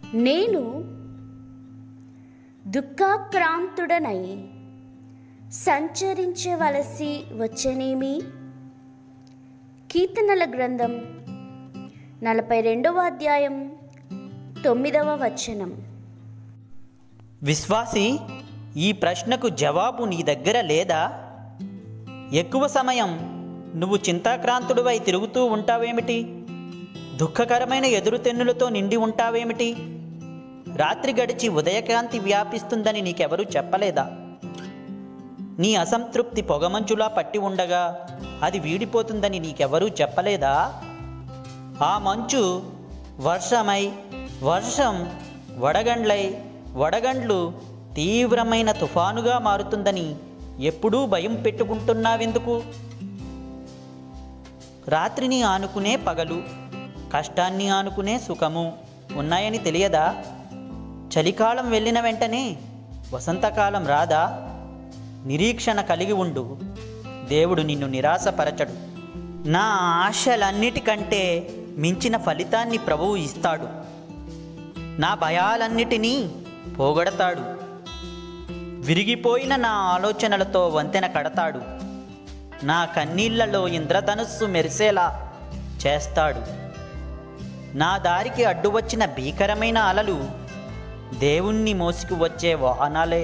నేను దుఃఖాక్రాంతుడనై సంచరించవలసి వచ్చనేమి కీర్తనల గ్రంథం నలభై రెండవ అధ్యాయం తొమ్మిదవ వచనం విశ్వాసి ఈ ప్రశ్నకు జవాబు నీ దగ్గర లేదా ఎక్కువ సమయం నువ్వు చింతాక్రాంతుడివై తిరుగుతూ ఉంటావేమిటి దుఃఖకరమైన ఎదురుతెన్నులతో నిండి ఉంటావేమిటి రాత్రి గడిచి ఉదయకాంతి వ్యాపిస్తుందని నీకెవరూ చెప్పలేదా నీ అసంతృప్తి పొగమంచులా పట్టి ఉండగా అది వీడిపోతుందని నీకెవరూ చెప్పలేదా ఆ మంచు వర్షమై వర్షం వడగండ్లై వడగండ్లు తీవ్రమైన తుఫానుగా మారుతుందని ఎప్పుడూ భయం పెట్టుకుంటున్నావెందుకు రాత్రిని ఆనుకునే పగలు కష్టాన్ని ఆనుకునే సుఖము ఉన్నాయని తెలియదా చలికాలం వెళ్ళిన వెంటనే వసంతకాలం రాదా నిరీక్షణ కలిగి ఉండు దేవుడు నిన్ను నిరాశపరచడు నా ఆశలన్నిటికంటే మించిన ఫలితాన్ని ప్రభువు ఇస్తాడు నా భయాలన్నిటినీ పోగొడతాడు విరిగిపోయిన నా ఆలోచనలతో వంతెన కడతాడు నా కన్నీళ్లలో ఇంద్రధనుస్సు మెరిసేలా చేస్తాడు నా దారికి అడ్డు వచ్చిన భీకరమైన అలలు దేవుణ్ణి మోసుకు వచ్చే వాహనాలే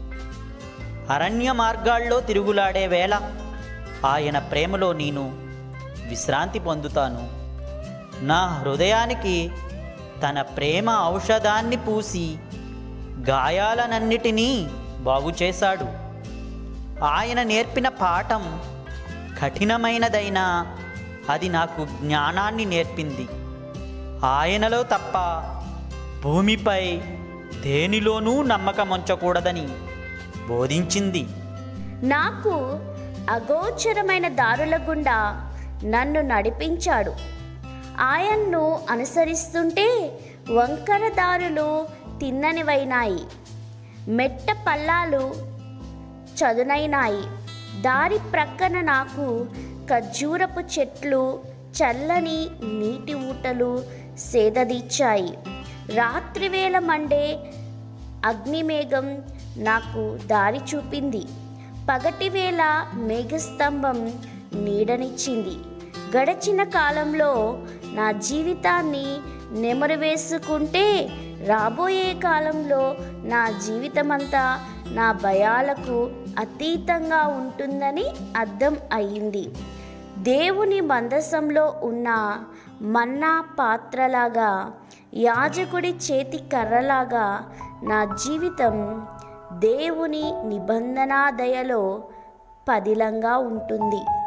అరణ్య మార్గాల్లో తిరుగులాడే వేళ ఆయన ప్రేమలో నేను విశ్రాంతి పొందుతాను నా హృదయానికి తన ప్రేమ ఔషధాన్ని పూసి గాయాలనన్నిటినీ బాగు చేశాడు ఆయన నేర్పిన పాఠం కఠినమైనదైనా అది నాకు జ్ఞానాన్ని నేర్పింది ఆయనలో తప్ప భూమిపై దేనిలోనూ నమ్మకం ఉంచకూడదని బోధించింది నాకు అగోచరమైన దారుల గుండా నన్ను నడిపించాడు ఆయన్ను అనుసరిస్తుంటే వంకర దారులు తిన్ననివైనాయి మెట్ట పల్లాలు చదునైనాయి దారి ప్రక్కన నాకు ఖర్జూరపు చెట్లు చల్లని నీటి ఊటలు సేదదీర్చాయి రాత్రివేళ మండే అగ్నిమేఘం నాకు దారి చూపింది పగటివేళ మేఘస్తంభం నీడనిచ్చింది గడచిన కాలంలో నా జీవితాన్ని నెమరు వేసుకుంటే రాబోయే కాలంలో నా జీవితమంతా నా భయాలకు అతీతంగా ఉంటుందని అర్థం అయింది దేవుని మందసంలో ఉన్న మన్నా పాత్రలాగా యాజకుడి చేతి కర్రలాగా నా జీవితం దేవుని నిబంధనా దయలో పదిలంగా ఉంటుంది